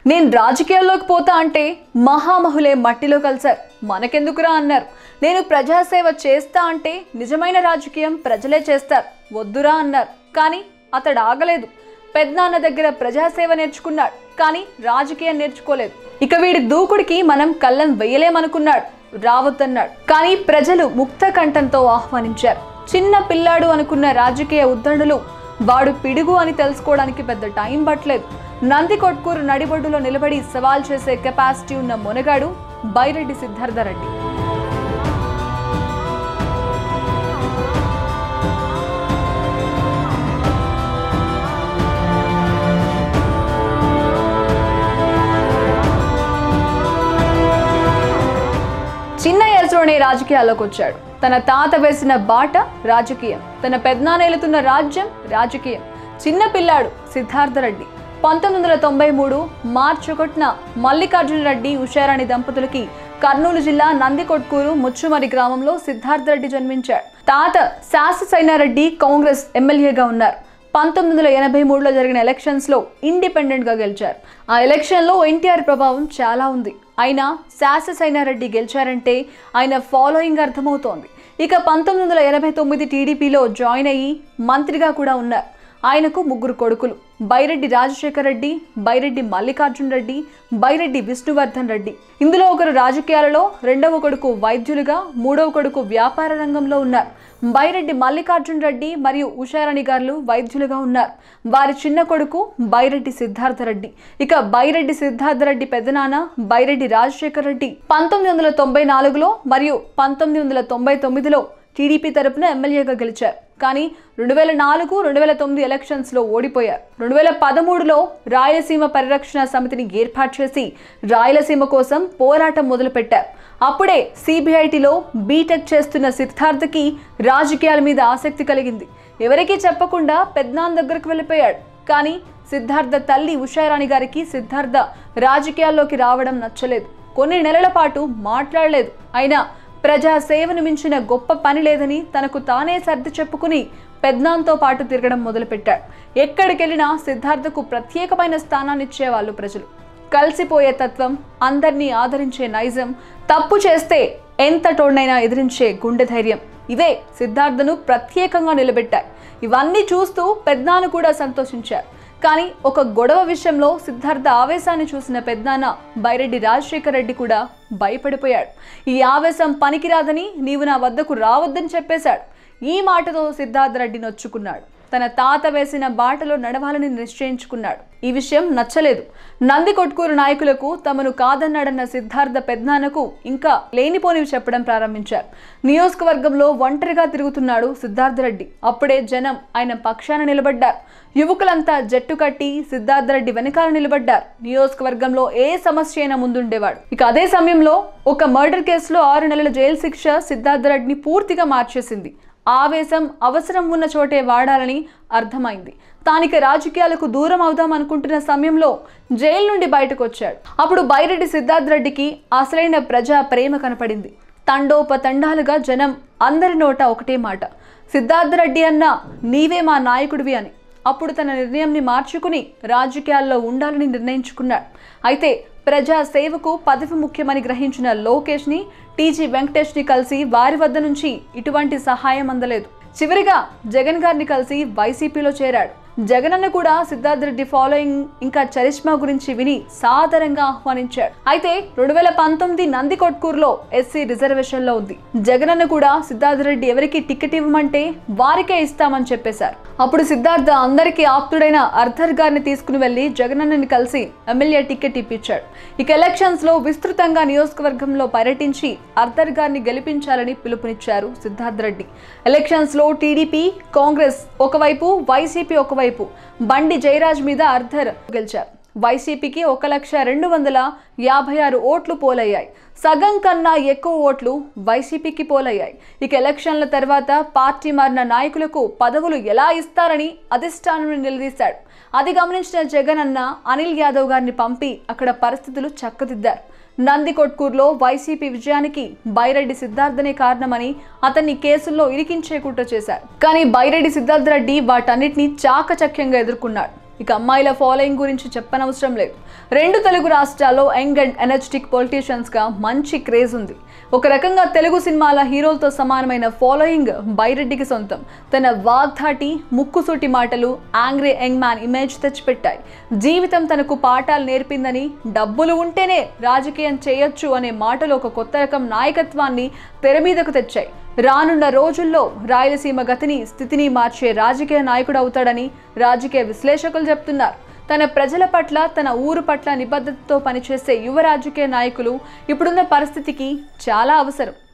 నేను రాజకీయాల్లోకి పోతా అంటే మహామహులే మట్టిలో కలిశారు మనకెందుకురా అన్నారు నేను ప్రజాసేవ చేస్తా అంటే నిజమైన రాజకీయం ప్రజలే చేస్తారు వద్దురా అన్నారు కానీ అతడు ఆగలేదు పెద్దనాన్న దగ్గర ప్రజాసేవ నేర్చుకున్నాడు కానీ రాజకీయం నేర్చుకోలేదు ఇక వీడి దూకుడికి మనం కళ్ళం వెయ్యలేమనుకున్నాడు రావద్దన్నాడు కానీ ప్రజలు ముక్త కంఠంతో ఆహ్వానించారు చిన్న పిల్లాడు అనుకున్న రాజకీయ ఉద్దండులు వాడు పిడుగు అని తెలుసుకోవడానికి పెద్ద టైం పట్టలేదు నంది కొట్కూరు నడిబొడ్డులో నిలబడి సవాల్ చేసే కెపాసిటీ ఉన్న మునగాడు బైరెడ్డి సిద్ధార్థరెడ్డి చిన్న ఏజ్లోనే రాజకీయాల్లోకి వచ్చాడు తన తాత వేసిన బాట రాజకీయం తన పెద్దనాన్న వెళుతున్న రాజ్యం రాజకీయం చిన్న పిల్లాడు సిద్ధార్థ రెడ్డి పంతొమ్మిది వందల తొంభై మూడు మార్చి ఒకటిన మల్లికార్జున రెడ్డి ఉషారాణి దంపతులకి కర్నూలు జిల్లా నందికొట్కూరు ముచ్చుమరి గ్రామంలో సిద్ధార్థ రెడ్డి జన్మించాడు తాత శాస్త్రసైనారెడ్డి కాంగ్రెస్ ఎమ్మెల్యేగా ఉన్నారు పంతొమ్మిది వందల ఎనభై మూడులో జరిగిన ఎలక్షన్స్లో ఇండిపెండెంట్గా గెలిచారు ఆ ఎలక్షన్లో ఎన్టీఆర్ ప్రభావం చాలా ఉంది అయినా శాస్త్రసైనారెడ్డి గెలిచారంటే ఆయన ఫాలోయింగ్ అర్థమవుతోంది ఇక పంతొమ్మిది వందల ఎనభై తొమ్మిది టీడీపీలో జాయిన్ అయ్యి మంత్రిగా కూడా ఉన్నారు ఆయనకు ముగ్గురు కొడుకులు బైరెడ్డి రాజశేఖర రెడ్డి బైరెడ్డి మల్లికార్జున రెడ్డి బైరెడ్డి విష్ణువర్ధన్ రెడ్డి ఇందులో ఒకరు రాజకీయాలలో రెండవ కొడుకు వైద్యులుగా మూడవ కొడుకు వ్యాపార రంగంలో ఉన్నారు బైరెడ్డి మల్లికార్జున రెడ్డి మరియు ఉషారాణి గారు వైద్యులుగా ఉన్నారు వారి చిన్న కొడుకు బైరెడ్డి సిద్ధార్థ రెడ్డి ఇక బైరెడ్డి సిద్ధార్థ రెడ్డి పెద్దనాన్న బైరెడ్డి రాజశేఖర రెడ్డి పంతొమ్మిది వందల తొంభై నాలుగులో మరియు పంతొమ్మిది వందల తొంభై తొమ్మిదిలో టీడీపీ తరపున ఎమ్మెల్యేగా గెలిచారు కానీ రెండు వేల నాలుగు రెండు వేల తొమ్మిది ఎలక్షన్స్లో ఓడిపోయారు రెండు వేల పదమూడులో రాయలసీమ పరిరక్షణ సమితిని ఏర్పాటు చేసి రాయలసీమ కోసం పోరాటం మొదలుపెట్టారు అప్పుడే సిబిఐటిలో బీటెక్ చేస్తున్న సిద్ధార్థకి రాజకీయాల మీద ఆసక్తి కలిగింది ఎవరికీ చెప్పకుండా పెద్నాన్ దగ్గరకు వెళ్ళిపోయాడు కానీ సిద్ధార్థ తల్లి ఉషారాణి గారికి సిద్ధార్థ రాజకీయాల్లోకి రావడం నచ్చలేదు కొన్ని నెలల పాటు మాట్లాడలేదు అయినా ప్రజా సేవను మించిన గొప్ప పని లేదని తనకు తానే సర్ది చెప్పుకుని పెద్నాంతో పాటు తిరగడం మొదలుపెట్టాడు ఎక్కడికెళ్ళినా సిద్ధార్థకు ప్రత్యేకమైన స్థానాన్ని ఇచ్చేవాళ్ళు ప్రజలు కలిసిపోయే తత్వం అందరినీ ఆదరించే నైజం తప్పు చేస్తే ఎంత టోడ్నైనా ఎదిరించే గుండె ధైర్యం ఇవే సిద్ధార్థను ప్రత్యేకంగా నిలబెట్టాయి ఇవన్నీ చూస్తూ పెద్నాను కూడా సంతోషించారు కానీ ఒక గొడవ విషయంలో సిద్ధార్థ ఆవేశాన్ని చూసిన పెద్నాన్న బైరెడ్డి రాజశేఖర రెడ్డి కూడా భయపడిపోయాడు ఈ ఆవేశం పనికిరాదని నీవు నా వద్దకు రావద్దని చెప్పేశాడు ఈ మాటతో సిద్ధార్థ రెడ్డి నొచ్చుకున్నాడు తన తాత వేసిన బాటలో నడవాలని నిశ్చయించుకున్నాడు ఈ విషయం నచ్చలేదు నంది కొట్కూరు నాయకులకు తమను కాదన్నాడన్న సిద్ధార్థ పెద్నాన్నకు ఇంకా లేనిపోనివి చెప్పడం ప్రారంభించారు నియోజకవర్గంలో ఒంటరిగా తిరుగుతున్నాడు సిద్ధార్థ రెడ్డి అప్పుడే జనం ఆయన పక్షాన నిలబడ్డారు యువకులంతా జట్టు కట్టి సిద్ధార్థ రెడ్డి వెనకాల నిలబడ్డారు నియోజకవర్గంలో ఏ సమస్య అయినా ముందుండేవాడు ఇక అదే సమయంలో ఒక మర్డర్ కేసులో ఆరు నెలల జైలు శిక్ష సిద్ధార్థ రెడ్డిని పూర్తిగా మార్చేసింది ఆవేశం అవసరం ఉన్న చోటే వాడాలని అర్థమైంది తానిక రాజకీయాలకు దూరం అవుదాం అనుకుంటున్న సమయంలో జైలు నుండి బయటకు వచ్చాడు అప్పుడు బైరెడ్డి సిద్ధార్థ రెడ్డికి అసలైన ప్రజా ప్రేమ కనపడింది తండోపతండాలుగా జనం అందరి నోట ఒకటే మాట సిద్ధార్థ రెడ్డి అన్న నీవే మా నాయకుడివి అని అప్పుడు తన నిర్ణయంని మార్చుకుని రాజకీయాల్లో ఉండాలని నిర్ణయించుకున్నాడు అయితే ప్రజా సేవకు పదవి ముఖ్యమని గ్రహించిన లోకేష్ని టీజీ వెంకటేష్ని కలిసి వారి వద్ద నుంచి ఇటువంటి సహాయం అందలేదు చివరిగా జగన్ గారిని కలిసి వైసీపీలో చేరాడు జగనన్న కూడా సిద్ధార్థ రెడ్డి ఫాలోయింగ్ ఇంకా చరిష్మా గురించి విని సాదరంగా ఆహ్వానించాడు అయితే రెండు వేల పంతొమ్మిది నందికొట్కూరులో ఎస్సీ రిజర్వేషన్లో ఉంది జగనన్న కూడా సిద్ధార్థ రెడ్డి ఎవరికి టికెట్ ఇవ్వమంటే వారికే ఇస్తామని చెప్పేశారు అప్పుడు సిద్ధార్థ అందరికీ ఆప్తుడైన అర్థర్ గారిని తీసుకుని వెళ్లి జగనన్నని కలిసి ఎమ్మెల్యే టికెట్ ఇప్పించాడు ఇక ఎలక్షన్స్ లో విస్తృతంగా నియోజకవర్గంలో పర్యటించి అర్థర్ గారిని గెలిపించాలని పిలుపునిచ్చారు సిద్ధార్థ రెడ్డి ఎలక్షన్స్ లో టీడీపీ కాంగ్రెస్ ఒకవైపు వైసీపీ ఒకవైపు బండి జయరాజ్ మీద అర్థర్ గెలిచారు వైసీపీకి ఒక లక్ష రెండు వందల యాభై ఆరు ఓట్లు పోలయ్యాయి సగం కన్నా ఎక్కువ ఓట్లు వైసీపీకి పోలయ్యాయి ఇక ఎలక్షన్ల తర్వాత పార్టీ మారిన నాయకులకు పదవులు ఎలా ఇస్తారని అధిష్టానం నిలదీశాడు అది గమనించిన జగన్ అన్న అనిల్ యాదవ్ గారిని పంపి అక్కడ పరిస్థితులు చక్కదిద్దారు నందికొట్కూరులో వైసీపీ విజయానికి బైరెడ్డి సిద్ధార్థనే కారణమని అతన్ని కేసుల్లో ఇరికించే కుట్ర చేశారు కానీ బైరెడ్డి సిద్ధార్థ రెడ్డి వాటన్నిటిని చాకచక్యంగా ఎదుర్కొన్నాడు ఇక అమ్మాయిల ఫాలోయింగ్ గురించి చెప్పనవసరం లేదు రెండు తెలుగు రాష్ట్రాల్లో యంగ్ అండ్ ఎనర్జెటిక్ పొలిటీషియన్స్గా మంచి క్రేజ్ ఉంది ఒక రకంగా తెలుగు సినిమాల హీరోలతో సమానమైన ఫాలోయింగ్ బైరెడ్డికి సొంతం తన వాగ్ధాటి ముక్కుసూటి మాటలు యాంగ్రీ యంగ్ మ్యాన్ ఇమేజ్ తెచ్చిపెట్టాయి జీవితం తనకు పాఠాలు నేర్పిందని డబ్బులు ఉంటేనే రాజకీయం చేయొచ్చు అనే మాటలు ఒక కొత్త రకం నాయకత్వాన్ని తెర మీదకు తెచ్చాయి రానున్న రోజుల్లో రాయలసీమ గతిని స్థితిని మార్చే రాజకీయ నాయకుడు అవుతాడని రాజకీయ విశ్లేషకులు చెప్తున్నారు తన ప్రజల పట్ల తన ఊరు పట్ల నిబద్ధతతో పనిచేసే యువ రాజకీయ నాయకులు ఇప్పుడున్న పరిస్థితికి చాలా అవసరం